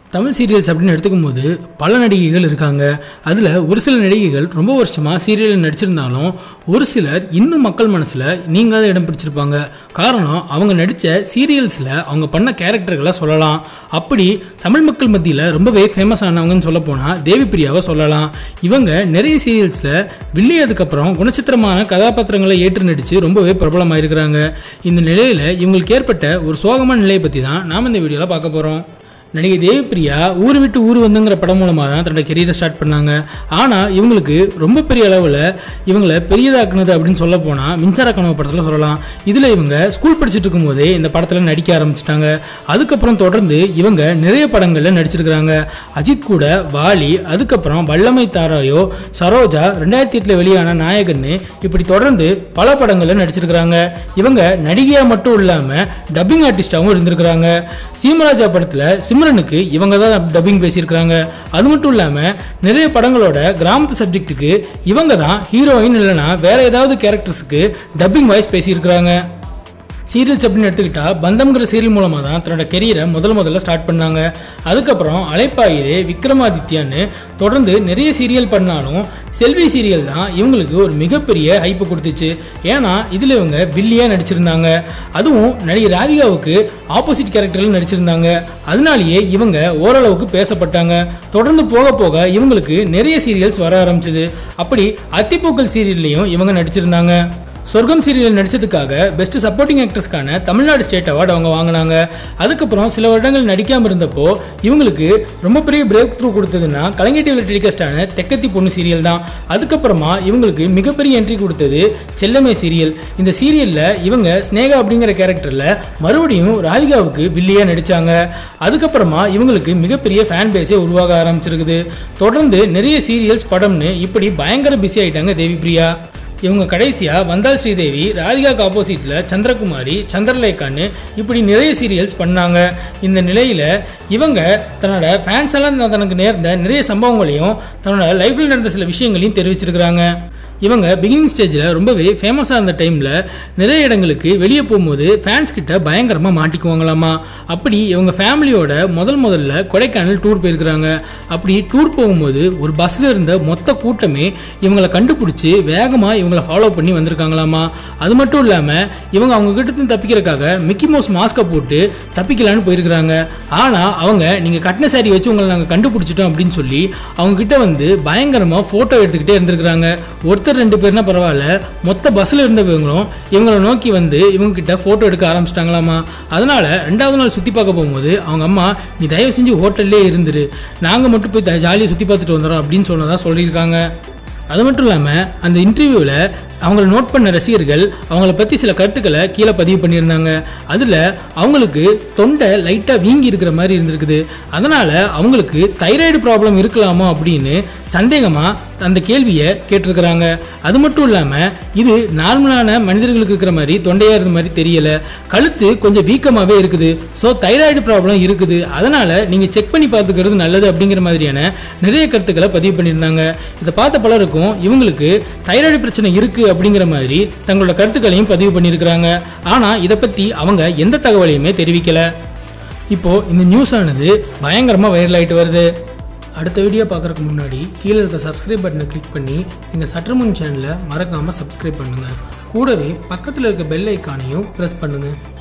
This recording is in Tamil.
தமிழ் சீரியல்ஸ் அப்படின்னு எடுத்துக்கும் போது பல நடிகைகள் இருக்காங்க அதில் ஒரு சில நடிகைகள் ரொம்ப வருஷமாக சீரியலில் நடிச்சிருந்தாலும் ஒரு சிலர் இன்னும் மக்கள் மனசில் நீங்காத இடம் பிடிச்சிருப்பாங்க காரணம் அவங்க நடித்த சீரியல்ஸில் அவங்க பண்ண கேரக்டர்களை சொல்லலாம் அப்படி தமிழ் மக்கள் மத்தியில் ரொம்பவே ஃபேமஸ் ஆனவங்கன்னு சொல்ல போனால் தேவி பிரியாவை சொல்லலாம் இவங்க நிறைய சீரியல்ஸில் வில்லியதுக்கப்புறம் குணச்சித்திரமான கதாபாத்திரங்களை ஏற்று நடித்து ரொம்பவே பிரபலமாயிருக்கிறாங்க இந்த நிலையில் இவங்களுக்கு ஏற்பட்ட ஒரு சோகமான நிலையை பற்றி தான் நாம் இந்த வீடியோவில் பார்க்க போகிறோம் நடிகை தேவிப்பிரியா ஊர் விட்டு ஊர் வந்துங்கிற படம் மூலமாக தான் தன்னோட கெரியரை ஸ்டார்ட் பண்ணாங்க ஆனால் இவங்களுக்கு ரொம்ப பெரிய அளவில் இவங்களை பெரியதாக்குனது அப்படின்னு சொல்ல போனால் மின்சார கனவு படத்தில் சொல்லலாம் இதில் இவங்க ஸ்கூல் படிச்சுட்டு இருக்கும்போதே இந்த படத்தில் நடிக்க ஆரம்பிச்சிட்டாங்க அதுக்கப்புறம் தொடர்ந்து இவங்க நிறைய படங்களில் நடிச்சிருக்கிறாங்க அஜித் கூட வாலி அதுக்கப்புறம் வல்லமை தாராயோ சரோஜா ரெண்டாயிரத்தி எட்டில் வெளியான நாயகன்னு இப்படி தொடர்ந்து பல படங்களில் நடிச்சிருக்கிறாங்க இவங்க நடிகையா மட்டும் இல்லாமல் டப்பிங் ஆர்டிஸ்டாகவும் இருந்திருக்கிறாங்க சீமராஜா படத்தில் சிம்ரனுக்கு இவங்க தான் டப்பிங் பேசியிருக்கிறாங்க அது மட்டும் இல்லாமல் நிறைய படங்களோட கிராமத்து சப்ஜெக்ட்டுக்கு இவங்க தான் ஹீரோயின் இல்லைனா வேற ஏதாவது கேரக்டர்ஸுக்கு டப்பிங் வாய்ஸ் பேசியிருக்கிறாங்க சீரியல்ஸ் அப்படின்னு எடுத்துக்கிட்டா பந்தம்ங்கிற சீரியல் மூலமாக தான் தன்னோட கெரியரை முதல் முதல்ல ஸ்டார்ட் பண்ணாங்க அதுக்கப்புறம் அலைப்பாயிரே விக்ரமாதித்யான்னு தொடர்ந்து நிறைய சீரியல் பண்ணாலும் செல்வி சீரியல் தான் இவங்களுக்கு ஒரு மிகப்பெரிய ஹைப்பு கொடுத்துச்சு ஏன்னா இதில் இவங்க வில்லியாக நடிச்சிருந்தாங்க அதுவும் நடிகை ராதிகாவுக்கு ஆப்போசிட் கேரக்டரில் நடிச்சிருந்தாங்க அதனாலேயே இவங்க ஓரளவுக்கு பேசப்பட்டாங்க தொடர்ந்து போக போக இவங்களுக்கு நிறைய சீரியல்ஸ் வர ஆரம்பிச்சது அப்படி அத்திப்பூக்கள் சீரியல்லையும் இவங்க நடிச்சிருந்தாங்க சொர்க்கம் சீரியல் நடிச்சதுக்காக பெஸ்ட் சப்போர்ட்டிங் ஆக்ட்ரஸ்க்கான தமிழ்நாடு ஸ்டேட் அவார்டு அவங்க வாங்கினாங்க அதுக்கப்புறம் சில வருடங்கள் நடிக்காம இருந்தப்போ இவங்களுக்கு ரொம்ப பெரிய பிரேக் த்ரூ கொடுத்ததுன்னா கலைஞர் டிவியில் டெலிகாஸ்டான தெக்கத்தி பொண்ணு சீரியல் தான் அதுக்கப்புறமா இவங்களுக்கு மிகப்பெரிய என்ட்ரி கொடுத்தது செல்லமே சீரியல் இந்த சீரியல்ல இவங்க ஸ்னேகா அப்படிங்கிற கேரக்டர்ல மறுபடியும் ராதிகாவுக்கு வில்லியா நடிச்சாங்க அதுக்கப்புறமா இவங்களுக்கு மிகப்பெரிய ஃபேன் பேஸே உருவாக ஆரம்பிச்சிருக்குது தொடர்ந்து நிறைய சீரியல்ஸ் படம்னு இப்படி பயங்கர பிஸி ஆயிட்டாங்க தேவி பிரியா இவங்க கடைசியா வந்தால் ஸ்ரீதேவி ராதிகாக்கு ஆப்போசிட்ல சந்திரகுமாரி சந்திரலேகான்னு இப்படி நிறைய சீரியல்ஸ் பண்ணாங்க இந்த நிலையில இவங்க தன்னோட ஃபேன்ஸ் எல்லாம் தனக்கு நேர்ந்த நிறைய சம்பவங்களையும் தன்னோட லைஃப்ல நடந்த சில விஷயங்களையும் தெரிவிச்சிருக்கிறாங்க இவங்க பிகினிங் ஸ்டேஜில் ரொம்பவே ஃபேமஸாக இருந்த டைமில் நிறைய இடங்களுக்கு வெளியே போகும்போது ஃபேன்ஸ் கிட்ட பயங்கரமாக மாட்டிக்குவாங்களாமா அப்படி இவங்க ஃபேமிலியோட முதல் முதல்ல கொடைக்கானல் டூர் போயிருக்கிறாங்க அப்படி டூர் போகும்போது ஒரு பஸ்ஸில் இருந்த மொத்த கூட்டமே இவங்களை கண்டுபிடிச்சி வேகமாக இவங்களை ஃபாலோ பண்ணி வந்திருக்காங்களாமா அது மட்டும் இல்லாமல் இவங்க அவங்க கிட்ட இருந்து தப்பிக்கிறதுக்காக மிக்கி மவுஸ் மாஸ்கை போட்டு தப்பிக்கலான்னு போயிருக்கிறாங்க ஆனால் அவங்க நீங்கள் கட்டின சாரி வச்சு உங்களை நாங்கள் கண்டுபிடிச்சிட்டோம் அப்படின்னு சொல்லி அவங்க கிட்ட வந்து பயங்கரமாக ஃபோட்டோ எடுத்துக்கிட்டே இருந்திருக்கிறாங்க ஒருத்தர் ரெண்டு பேர்னா பரவாயில்ல மொத்த பஸ்ஸில் இருந்தவங்களும் இவங்களை நோக்கி வந்து இவங்க கிட்ட ஃபோட்டோ எடுக்க ஆரம்பிச்சிட்டாங்களாமா அதனால ரெண்டாவது நாள் சுற்றி பார்க்க போகும்போது அவங்க அம்மா நீ தயவு செஞ்சு ஹோட்டல்லே இருந்துரு நாங்கள் மட்டும் போய் ஜாலியாக சுற்றி பார்த்துட்டு வந்துடுறோம் அப்படின்னு சொன்னதா சொல்லியிருக்காங்க அது மட்டும் இல்லாமல் அந்த இன்டர்வியூவில் அவங்கள நோட் பண்ண ரசிகர்கள் அவங்கள பற்றி சில கருத்துக்களை கீழே பதிவு பண்ணியிருந்தாங்க அதில் அவங்களுக்கு தொண்டை லைட்டாக வீங்கி இருக்கிற மாதிரி இருந்திருக்குது அதனால் அவங்களுக்கு தைராய்டு ப்ராப்ளம் இருக்கலாமோ அப்படின்னு சந்தேகமாக அந்த கேள்வியை கேட்டிருக்கிறாங்க அது மட்டும் இல்லாமல் இது நார்மலான மனிதர்களுக்கு இருக்கிற மாதிரி தொண்டையாக இருந்த மாதிரி தெரியல கழுத்து கொஞ்சம் வீக்கமாகவே இருக்குது ஸோ தைராய்டு ப்ராப்ளம் இருக்குது அதனால் நீங்கள் செக் பண்ணி பார்த்துக்கிறது நல்லது அப்படிங்கிற மாதிரியான நிறைய கருத்துக்களை பதிவு பண்ணியிருந்தாங்க இதை பார்த்த பலருக்கும் இவங்களுக்கு தைராய்டு பிரச்சனை இருக்குது அப்படிங்கிற மாதிரி தங்களோட கருத்துக்களையும் பதிவு பண்ணியிருக்கிறாங்க ஆனால் இதை பற்றி அவங்க எந்த தகவலையுமே தெரிவிக்கல இப்போ இந்த நியூஸ் ஆனது பயங்கரமாக வைரல் ஆயிட்டு வருது அடுத்த வீடியோ பார்க்குறதுக்கு முன்னாடி கீழே இருக்க சப்ஸ்கிரைப் பட்டனை கிளிக் பண்ணி எங்கள் சற்றுமுன் சேனலை மறக்காமல் சப்ஸ்கிரைப் பண்ணுங்கள் கூடவே பக்கத்தில் இருக்க பெல் ஐக்கானையும் ப்ரெஸ் பண்ணுங்கள்